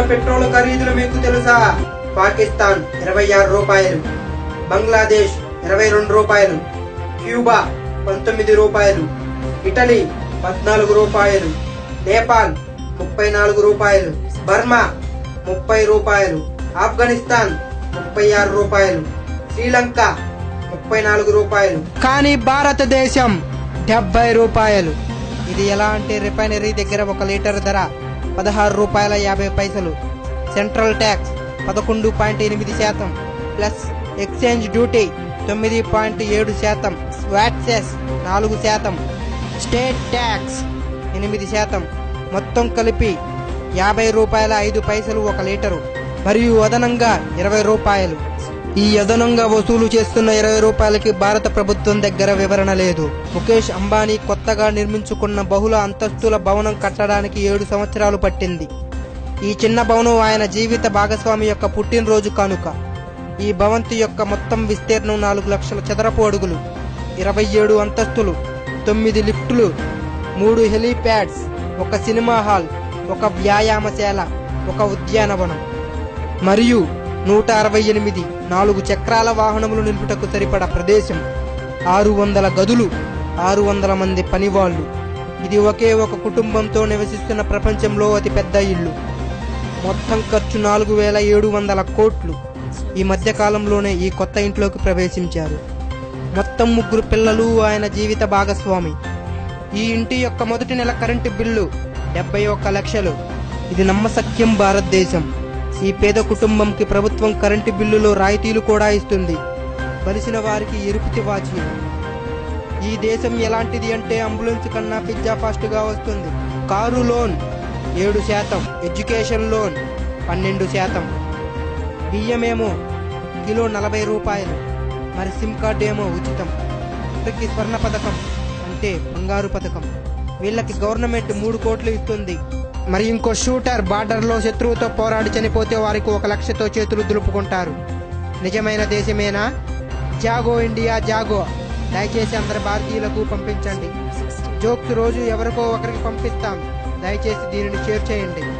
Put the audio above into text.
petrol ఖరీదులు మీకు తెలుసా పాకిస్తాన్ ఇరవై ఆరు రూపాయలు బంగ్లాదేశ్ ఇరవై రెండు రూపాయలు క్యూబా పంతొమ్మిది రూపాయలు ఇటలీ పద్నాలుగు రూపాయలు నేపాల్ ముప్పై నాలుగు రూపాయలు బర్మా ముప్పై రూపాయలు ఆఫ్ఘనిస్తాన్ ముప్పై ఆరు రూపాయలు శ్రీలంక ముప్పై నాలుగు రూపాయలు కానీ భారతదేశం డెబ్బై రూపాయలు ఇది ఎలా అంటే రిఫైనరీ దగ్గర ఒక లీటర్ ధర పదహారు రూపాయల యాభై పైసలు సెంట్రల్ ట్యాక్స్ పదకొండు పాయింట్ ఎనిమిది శాతం ప్లస్ ఎక్స్చేంజ్ డ్యూటీ తొమ్మిది పాయింట్ ఏడు శాతం వ్యాట్ సెస్ నాలుగు శాతం స్టేట్ ట్యాక్స్ ఎనిమిది శాతం మొత్తం కలిపి యాభై రూపాయల ఐదు పైసలు ఒక లీటరు మరియు అదనంగా ఇరవై రూపాయలు ఈ అదనంగా వసూలు చేస్తున్న ఇరవై రూపాయలకి భారత ప్రభుత్వం దగ్గర వివరణ లేదు ముఖేష్ అంబానీ కొత్తగా నిర్మించుకున్న బహుళ అంతస్తుల భవనం కట్టడానికి ఏడు సంవత్సరాలు పట్టింది ఈ చిన్న భవనం ఆయన జీవిత భాగస్వామి యొక్క పుట్టినరోజు కానుక ఈ భవంతి యొక్క మొత్తం విస్తీర్ణం నాలుగు లక్షల చదరపు అడుగులు ఇరవై ఏడు అంతస్తులు తొమ్మిది లిఫ్టులు మూడు హెలీప్యాడ్స్ ఒక సినిమా హాల్ ఒక వ్యాయామశాల ఒక ఉద్యానవనం మరియు నూట అరవై ఎనిమిది నాలుగు చక్రాల వాహనములు నిలుపుటకు సరిపడ ప్రదేశం ఆరు వందల గదులు ఆరు వందల మంది పనివాళ్లు ఇది ఒకే ఒక కుటుంబంతో నివసిస్తున్న ప్రపంచంలో అతి పెద్ద ఇల్లు మొత్తం ఖర్చు నాలుగు వేల ఏడు వందల కోట్లు ఈ మధ్య కాలంలోనే ఈ కొత్త ఇంట్లోకి ప్రవేశించారు మొత్తం ముగ్గురు పిల్లలు ఆయన జీవిత భాగస్వామి ఈ ఇంటి యొక్క మొదటి నెల కరెంటు బిల్లు డెబ్బై ఒక్క లక్షలు ఇది నమ్మసక్యం భారతదేశం ఈ పేద కుటుంబంకి ప్రభుత్వం కరెంటు బిల్లులో రాయితీలు కూడా ఇస్తుంది బలిసిన వారికి ఎరుపు తివాచీలు ఈ దేశం ఎలాంటిది అంటే అంబులెన్స్ కన్నా పిజ్జా ఫాస్ట్ గా వస్తుంది కారు లోన్ ఏడు శాతం ఎడ్యుకేషన్ లోన్ పన్నెండు శాతం బియ్యమేమో కిలో నలభై రూపాయలు మరి సిమ్ కార్డు ఏమో ఉచితం వీళ్ళకి స్వర్ణ పథకం అంటే బంగారు పథకం వీళ్ళకి గవర్నమెంట్ మూడు కోట్లు ఇస్తుంది మరి ఇంకో షూటర్ బార్డర్ లో శత్రువుతో పోరాడి చనిపోతే వారికి ఒక లక్షతో చేతులు దులుపుకుంటారు నిజమైన దేశమేనా జాగో ఇండియా జాగో దయచేసి అందరి భారతీయులకు పంపించండి జోక్స్ రోజు ఎవరికో ఒకరికి పంపిస్తాం దయచేసి దీనిని షేర్ చేయండి